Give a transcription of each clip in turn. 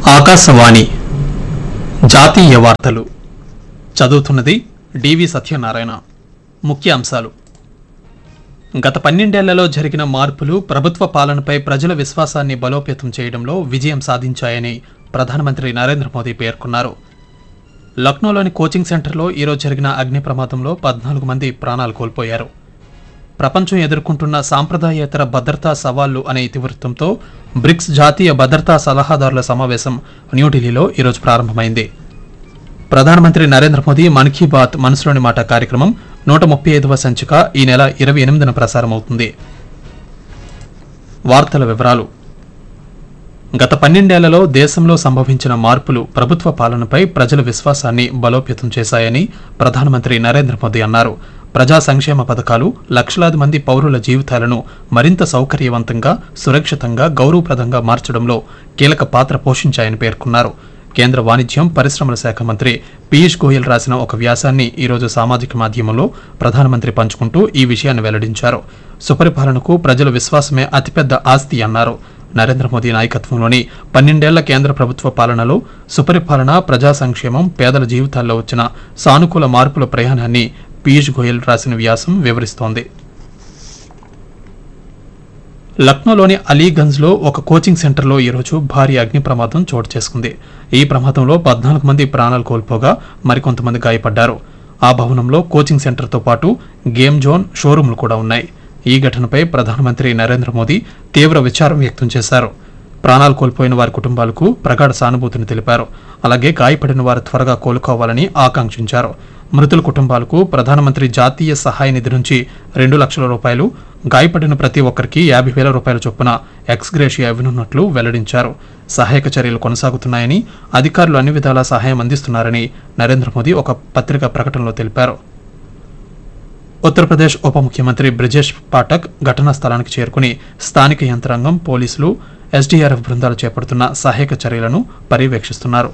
ఆకాశవాణి జాతీయ వార్తలు చదువుతున్నది డివి సత్యనారాయణ ముఖ్య అంశాలు గత పన్నెండేళ్లలో జరిగిన మార్పులు ప్రభుత్వ పాలనపై ప్రజల విశ్వాసాన్ని బలోపేతం చేయడంలో విజయం సాధించాయని ప్రధానమంత్రి నరేంద్ర మోదీ పేర్కొన్నారు లక్నోలోని కోచింగ్ సెంటర్లో ఈరోజు జరిగిన అగ్ని ప్రమాదంలో పద్నాలుగు మంది ప్రాణాలు కోల్పోయారు ప్రపంచం ఎదుర్కొంటున్న సాంప్రదాయేతర భద్రతా సవాళ్లు అనే ఇతివృత్తంతో బ్రిక్స్ జాతీయ భద్రతా సలహాదారుల సమావేశం న్యూఢిల్లీలో ఈరోజు ప్రారంభమైంది ప్రధానమంత్రి నరేంద్ర మోదీ మన్ కీ బాత్ మనసులోని మాట కార్యక్రమం నూట ముప్పై ఐదవ సంచిక ఈ నెల ఇరవై ఎనిమిదిన ప్రసారమవుతుంది వార్తల వివరాలు గత పన్నెండేళ్లలో దేశంలో సంభవించిన మార్పులు ప్రభుత్వ పాలనపై ప్రజల విశ్వాసాన్ని బలోపేతం చేశాయని ప్రధానమంత్రి నరేంద్ర మోదీ అన్నారు ప్రజా సంక్షేమ పథకాలు లక్షలాది మంది పౌరుల జీవితాలను మరింత సౌకర్యవంతంగా సురక్షితంగా గౌరవప్రదంగా మార్చడంలో కీలక పాత్ర పోషించాయని పేర్కొన్నారు కేంద్ర వాణిజ్యం పరిశ్రమల శాఖ మంత్రి పీయూష్ గోయల్ రాసిన ఒక వ్యాసాన్ని ఈరోజు సామాజిక మాధ్యమంలో ప్రధానమంత్రి పంచుకుంటూ ఈ విషయాన్ని వెల్లడించారు సుపరిపాలనకు ప్రజల విశ్వాసమే అతిపెద్ద ఆస్తి అన్నారు నరేంద్ర మోదీ నాయకత్వంలోని పన్నెండేళ్ల కేంద్ర ప్రభుత్వ పాలనలో సుపరిపాలన ప్రజా సంక్షేమం పేదల జీవితాల్లో వచ్చిన సానుకూల మార్పుల ప్రయాణాన్ని పీయూష్ గోయల్ రాసిన వ్యాసం వివరిస్తోంది లక్నోలోని అలీగంజ్లో ఒక కోచింగ్ సెంటర్లో ఈరోజు భారీ అగ్ని ప్రమాదం చోటు చేసుకుంది ఈ ప్రమాదంలో పద్నాలుగు మంది ప్రాణాలు కోల్పోగా మరికొంతమంది గాయపడ్డారు ఆ భవనంలో కోచింగ్ సెంటర్తో పాటు గేమ్ జోన్ షోరూంలు కూడా ఉన్నాయి ఈ ఘటనపై ప్రధానమంత్రి నరేంద్ర మోదీ తీవ్ర విచారం వ్యక్తం చేశారు ప్రాణాలు కోల్పోయిన వారి కుటుంబాలకు ప్రగాఢ సానుభూతిని తెలిపారు అలాగే గాయపడిన వారు త్వరగా కోలుకోవాలని ఆకాంక్షించారు మృతుల కుటుంబాలకు ప్రధానమంత్రి జాతీయ సహాయ నిధి నుంచి రెండు లక్షల రూపాయలు గాయపడిన ప్రతి ఒక్కరికి యాభై వేల రూపాయల చొప్పున ఎక్స్గ్రేషియా ఇవ్వనున్నట్లు వెల్లడించారు సహాయక చర్యలు కొనసాగుతున్నాయని అధికారులు అన్ని విధాలా సహాయం అందిస్తున్నారని నరేంద్ర మోదీ ఒక పత్రికా ప్రకటనలో తెలిపారు ఉత్తరప్రదేశ్ ఉప ముఖ్యమంత్రి బ్రిజేష్ పాఠక్ ఘటనా స్థలానికి చేరుకుని స్థానిక యంత్రాంగం పోలీసులు ఎస్డీఆర్ఎఫ్ బృందాలు చేపడుతున్న సహాయక చర్యలను పర్యవేక్షిస్తున్నారు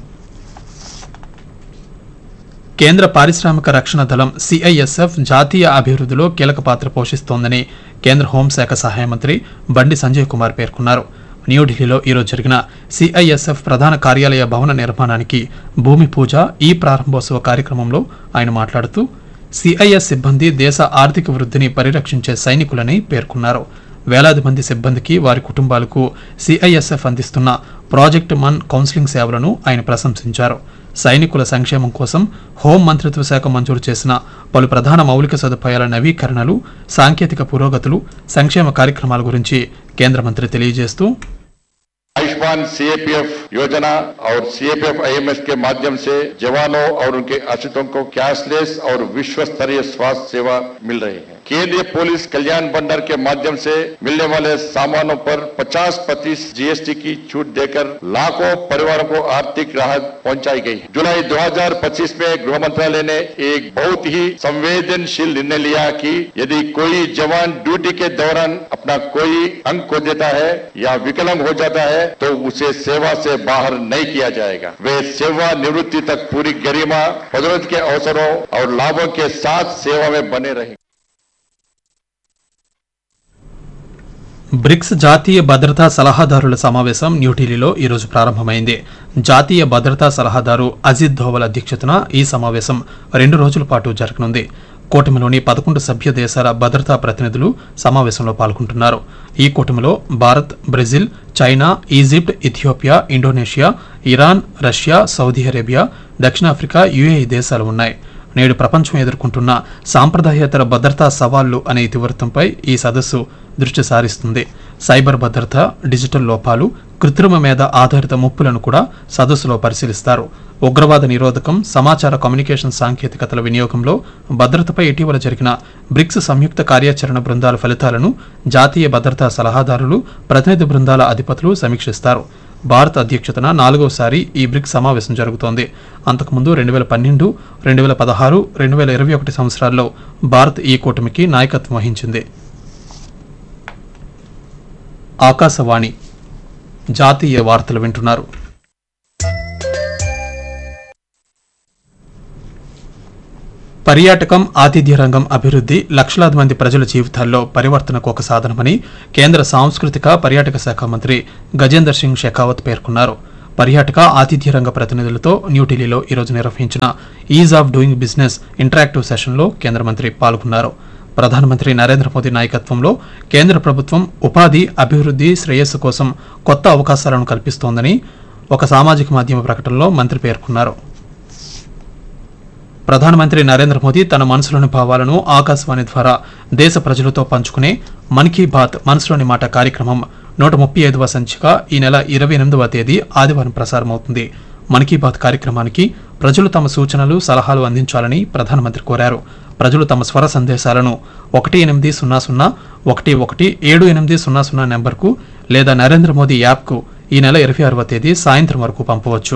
కేంద్ర పారిశ్రామిక రక్షణ దళం సిఐఎస్ఎఫ్ జాతీయ అభివృద్ధిలో కీలక పాత్ర పోషిస్తోందని కేంద్ర హోంశాఖ సహాయ మంత్రి బండి సంజయ్ కుమార్ పేర్కొన్నారు న్యూఢిల్లీలో ఈరోజు జరిగిన సిఐఎస్ఎఫ్ ప్రధాన కార్యాలయ భవన నిర్మాణానికి భూమి పూజ ఈ ప్రారంభోత్సవ కార్యక్రమంలో ఆయన మాట్లాడుతూ సిఐఎస్ సిబ్బంది దేశ ఆర్థిక వృద్ధిని పరిరక్షించే సైనికులని పేర్కొన్నారు వేలాది మంది సిబ్బందికి వారి కుటుంబాలకు సిఐఎస్ఎఫ్ అందిస్తున్న ప్రాజెక్ట్ మన్ కౌన్సిలింగ్ సేవలను ఆయన ప్రశంసించారు సైనికుల సంక్షేమం కోసం హోం మంత్రిత్వ శాఖ మంజూరు చేసిన పలు ప్రధాన మౌలిక సదుపాయాల నవీకరణలు సాంకేతిక పురోగతులు సంక్షేమ కార్యక్రమాల గురించి కేంద్ర మంత్రి తెలియజేస్తూ आयुष्मान सीएपीएफ योजना और सीएपीएफ आईएमएस के माध्यम से जवानों और उनके आश्रितों को कैशलेस और विश्व स्तरीय स्वास्थ्य सेवा मिल रही है केंद्रीय पुलिस कल्याण भंडार के माध्यम से मिलने वाले सामानों पर 50 प्रतिशत जीएसटी की छूट देकर लाखों परिवारों को आर्थिक राहत पहुंचाई गई है जुलाई 2025 में गृह मंत्रालय ने एक बहुत ही संवेदनशील निर्णय लिया कि यदि कोई जवान ड्यूटी के दौरान अपना कोई अंग खो देता है या विकलांग हो जाता है तो उसे सेवा से बाहर नहीं किया जाएगा वे सेवा निवृत्ति तक पूरी गरिमा पदोन्नति के अवसरों और लाभों के साथ सेवा में बने रहेंगे బ్రిక్స్ జాతీయ భద్రతా సలహాదారుల సమావేశం న్యూఢిల్లీలో ఈరోజు ప్రారంభమైంది జాతీయ భద్రతా సలహాదారు అజిత్ ధోవల్ అధ్యక్షతన ఈ సమావేశం రెండు రోజుల పాటు జరగనుంది కూటమిలోని పదకొండు సభ్య దేశాల భద్రతా ప్రతినిధులు సమావేశంలో పాల్గొంటున్నారు ఈ కూటమిలో Bharat Brazil China Egypt Ethiopia Indonesia Iran Russia Saudi Arabia దక్షిణాఫ్రికా యుఏఈ దేశాలు ఉన్నాయి నేడు ప్రపంచం ఎదుర్కొంటున్న సాంప్రదాయేతర భద్రతా సవాళ్లు అనే ఇతివృత్తంపై ఈ సదస్సు దృష్టి సారిస్తుంది సైబర్ భద్రత డిజిటల్ లోపాలు కృత్రిమ మీద ఆధారిత ముప్పులను కూడా సదస్సులో పరిశీలిస్తారు ఉగ్రవాద నిరోధకం సమాచార కమ్యూనికేషన్ సాంకేతికతల వినియోగంలో భద్రతపై ఇటీవల జరిగిన బ్రిక్స్ సంయుక్త కార్యాచరణ బృందాల ఫలితాలను జాతీయ భద్రతా సలహాదారులు ప్రతినిధి బృందాల అధిపతులు సమీక్షిస్తారు భారత్ అధ్యక్షతన నాలుగోసారి ఈ బ్రిక్స్ సమావేశం జరుగుతోంది అంతకుముందు రెండు వేల పన్నెండు రెండు వేల పదహారు రెండు వేల ఇరవై ఒకటి సంవత్సరాల్లో భారత్ ఈ కూటమికి నాయకత్వం వహించింది ఆకాశవాణి జాతీయ వార్తలు వింటున్నారు పర్యాటకం ఆతిథ్య రంగం అభివృద్ధి లక్షలాది మంది ప్రజల జీవితాల్లో పరివర్తనకు ఒక సాధనమని కేంద్ర సాంస్కృతిక పర్యాటక శాఖ మంత్రి గజేందర్ సింగ్ షెకావత్ పేర్కొన్నారు పర్యాటక ఆతిథ్య రంగ ప్రతినిధులతో న్యూఢిల్లీలో ఈరోజు నిర్వహించిన ease of doing business interactive సెషన్లో కేంద్ర మంత్రి పాల్గొన్నారు ప్రధానమంత్రి నరేంద్ర మోదీ నాయకత్వంలో కేంద్ర ప్రభుత్వం ఉపాధి అభివృద్ధి శ్రేయస్సు కోసం కొత్త అవకాశాలను కల్పిస్తోందని ఒక సామాజిక మాధ్యమ ప్రకటనలో మంత్రి పేర్కొన్నారు ప్రధానమంత్రి నరేంద్ర మోదీ తన మనసులోని భావాలను ఆకాశవాణి ద్వారా దేశ ప్రజలతో పంచుకునే మన్ కీ బాత్ మనసులోని మాట కార్యక్రమం నూట ముప్పై ఐదవ సంచిక ఈ నెల ఇరవై ఎనిమిదవ తేదీ ఆదివారం ప్రసారమవుతుంది మన్ కీ బాత్ కార్యక్రమానికి ప్రజలు తమ సూచనలు సలహాలు అందించాలని ప్రధానమంత్రి కోరారు ప్రజలు తమ స్వర సందేశాలను ఒకటి ఎనిమిది సున్నా సున్నా ఒకటి ఒకటి ఏడు ఎనిమిది సున్నా సున్నా నెంబర్కు లేదా నరేంద్ర మోదీ యాప్కు ఈ నెల ఇరవై ఆరవ తేదీ సాయంత్రం వరకు పంపవచ్చు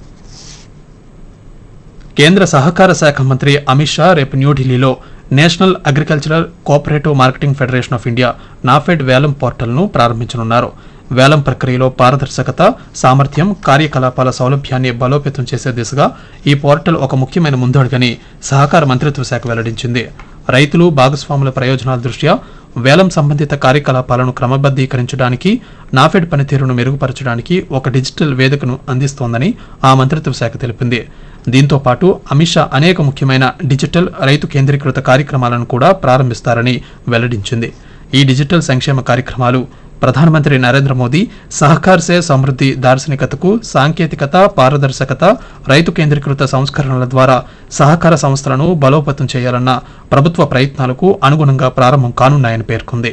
కేంద్ర సహకార శాఖ మంత్రి అమిత్ షా రేపు న్యూఢిల్లీలో national agricultural cooperative marketing federation of India NAFED వేలం పోర్టల్ను ప్రారంభించనున్నారు వేలం ప్రక్రియలో పారదర్శకత సామర్థ్యం కార్యకలాపాల సౌలభ్యాన్ని బలోపేతం చేసే దిశగా ఈ పోర్టల్ ఒక ముఖ్యమైన ముందడుగని సహకార మంత్రిత్వ శాఖ వెల్లడించింది రైతులు భాగస్వాముల ప్రయోజనాల దృష్ట్యా వేలం సంబంధిత కార్యకలాపాలను క్రమబద్ధీకరించడానికి నాఫెడ్ పనితీరును మెరుగుపరచడానికి ఒక డిజిటల్ వేదికను అందిస్తోందని ఆ మంత్రిత్వ శాఖ తెలిపింది దీంతో పాటు అమిత్ షా అనేక ముఖ్యమైన డిజిటల్ రైతు కేంద్రీకృత కార్యక్రమాలను కూడా ప్రారంభిస్తారని వెల్లడించింది ఈ డిజిటల్ సంక్షేమ కార్యక్రమాలు ప్రధానమంత్రి నరేంద్ర మోదీ సహకార్ సే సమృద్ధి దార్శనికతకు సాంకేతికత పారదర్శకత రైతు కేంద్రీకృత సంస్కరణల ద్వారా సహకార సంస్థలను బలోపేతం చేయాలన్న ప్రభుత్వ ప్రయత్నాలకు అనుగుణంగా ప్రారంభం కానున్నాయని పేర్కొంది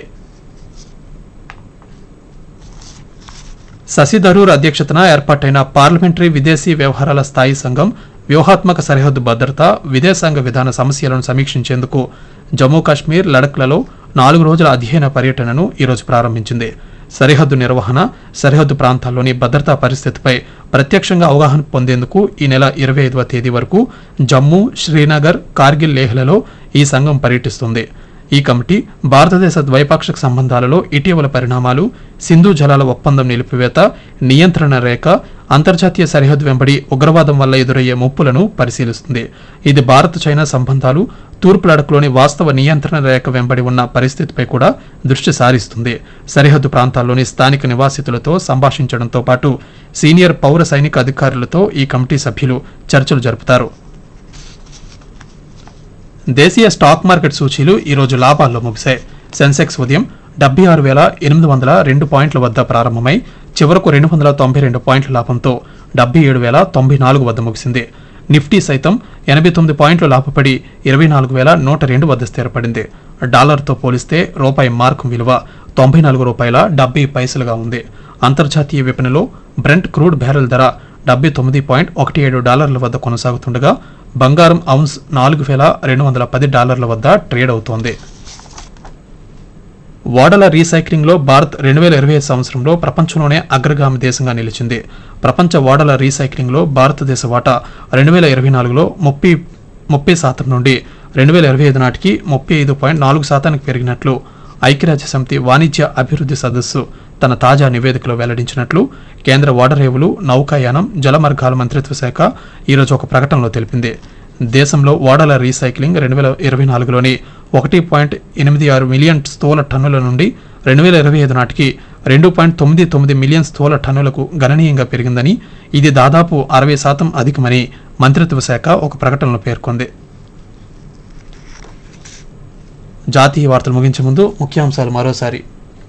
శశి థరూర్ అధ్యక్షతన ఏర్పాటైన పార్లమెంటరీ విదేశీ వ్యవహారాల స్థాయి సంఘం వ్యూహాత్మక సరిహద్దు భద్రత విదేశాంగ విధాన సమస్యలను సమీక్షించేందుకు జమ్మూ కాశ్మీర్ లడఖ్లలో నాలుగు రోజుల అధ్యయన పర్యటనను ఈరోజు ప్రారంభించింది సరిహద్దు నిర్వహణ సరిహద్దు ప్రాంతాల్లోని భద్రతా పరిస్థితిపై ప్రత్యక్షంగా అవగాహన పొందేందుకు ఈ నెల ఇరవై ఐదవ తేదీ వరకు జమ్మూ శ్రీనగర్ కార్గిల్ లేహ్లలో ఈ సంఘం పర్యటిస్తుంది ఈ కమిటీ భారతదేశ ద్వైపాక్షిక సంబంధాలలో ఇటీవల పరిణామాలు సింధు జలాల ఒప్పందం నిలిపివేత నియంత్రణ రేఖ అంతర్జాతీయ సరిహద్దు వెంబడి ఉగ్రవాదం వల్ల ఎదురయ్యే ముప్పులను పరిశీలిస్తుంది ఇది భారత్ చైనా సంబంధాలు తూర్పు లడఖ్లోని వాస్తవ నియంత్రణ రేఖ వెంబడి ఉన్న పరిస్థితిపై కూడా దృష్టి సారిస్తుంది సరిహద్దు ప్రాంతాల్లోని స్థానిక నివాసితులతో సంభాషించడంతో పాటు సీనియర్ పౌర సైనిక అధికారులతో ఈ కమిటీ సభ్యులు చర్చలు జరుపుతారు దేశీయ స్టాక్ మార్కెట్ సూచీలు ఈరోజు లాభాల్లో ముగిశాయి సెన్సెక్స్ ఉదయం డెబ్బై ఆరు వేల ఎనిమిది వందల రెండు పాయింట్ల వద్ద ప్రారంభమై చివరకు రెండు వందల తొంభై రెండు పాయింట్ల లాభంతో డెబ్బై ఏడు వేల తొంభై నాలుగు వద్ద ముగిసింది నిఫ్టీ సైతం ఎనభై తొమ్మిది పాయింట్లు లాభపడి ఇరవై నాలుగు వేల నూట రెండు వద్ద స్థిరపడింది డాలర్తో పోలిస్తే రూపాయి మార్కు విలువ తొంభై నాలుగు రూపాయల డెబ్బై పైసలుగా ఉంది అంతర్జాతీయ విపణిలో బ్రెంట్ క్రూడ్ బ్యారెల్ ధర డెబ్బై తొమ్మిది పాయింట్ ఒకటి ఏడు డాలర్ల వద్ద కొనసాగుతుండగా బంగారం ఔన్స్ నాలుగు వేల రెండు వందల పది డాలర్ల వద్ద ట్రేడ్ అవుతోంది ఓడల రీసైక్లింగ్లో భారత్ రెండు వేల ఇరవై ఐదు సంవత్సరంలో ప్రపంచంలోనే అగ్రగామి దేశంగా నిలిచింది ప్రపంచ ఓడల రీసైక్లింగ్లో భారతదేశ వాటా రెండు వేల ఇరవై నాలుగులో ముప్పై ముప్పై శాతం నుండి రెండు వేల ఇరవై ఐదు నాటికి ముప్పై ఐదు పాయింట్ నాలుగు శాతానికి పెరిగినట్లు ఐక్యరాజ్య సమితి వాణిజ్య అభివృద్ధి సదస్సు తన తాజా నివేదికలో వెల్లడించినట్లు కేంద్ర ఓడరేవులు నౌకాయానం జలమార్గాల మంత్రిత్వ శాఖ ఈరోజు ఒక ప్రకటనలో తెలిపింది దేశంలో ఓడల రీసైక్లింగ్ రెండు వేల ఇరవై నాలుగులోని ఒకటి పాయింట్ ఎనిమిది ఆరు మిలియన్ స్థూల టన్నుల నుండి రెండు వేల ఇరవై ఐదు నాటికి రెండు పాయింట్ తొమ్మిది తొమ్మిది మిలియన్ స్థూల టన్నులకు గణనీయంగా పెరిగిందని ఇది దాదాపు అరవై శాతం అధికమని మంత్రిత్వ శాఖ ఒక ప్రకటనలో పేర్కొంది జాతీయ వార్తలు ముగించే ముందు ముఖ్యాంశాలు మరోసారి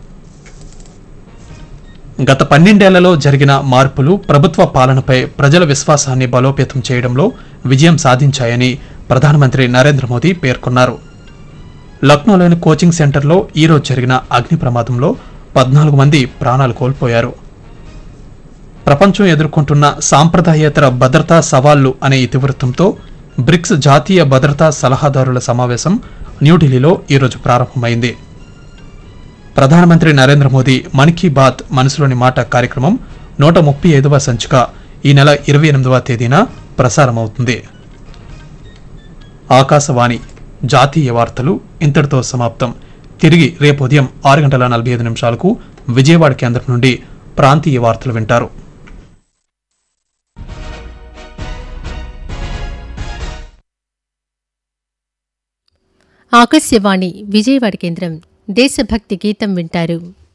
గత పన్నెండేళ్లలో జరిగిన మార్పులు ప్రభుత్వ పాలనపై ప్రజల విశ్వాసాన్ని బలోపేతం చేయడంలో విజయం సాధించాయని ప్రధానమంత్రి నరేంద్ర మోదీ పేర్కొన్నారు లక్నోలోని కోచింగ్ సెంటర్లో ఈరోజు జరిగిన అగ్ని ప్రమాదంలో పద్నాలుగు మంది ప్రాణాలు కోల్పోయారు ప్రపంచం ఎదుర్కొంటున్న సాంప్రదాయేతర భద్రతా సవాళ్లు అనే ఇతివృత్తంతో బ్రిక్స్ జాతీయ భద్రతా సలహాదారుల సమావేశం న్యూఢిల్లీలో ఈరోజు ప్రారంభమైంది ప్రధానమంత్రి నరేంద్ర మోదీ మన్ కీ బాత్ మనసులోని మాట కార్యక్రమం నూట ముప్పై ఐదవ సంచిక ఈ నెల ఇరవై ఎనిమిదవ తేదీన ప్రసారమవుతుంది ఆకాశవాణి జాతీయ వార్తలు ఇంతటితో సమాప్తం తిరిగి రేపు ఉదయం ఆరు గంటల నలభై ఐదు నిమిషాలకు విజయవాడ కేంద్రం నుండి ప్రాంతీయ వార్తలు వింటారు ఆకాశవాణి విజయవాడ కేంద్రం దేశభక్తి గీతం వింటారు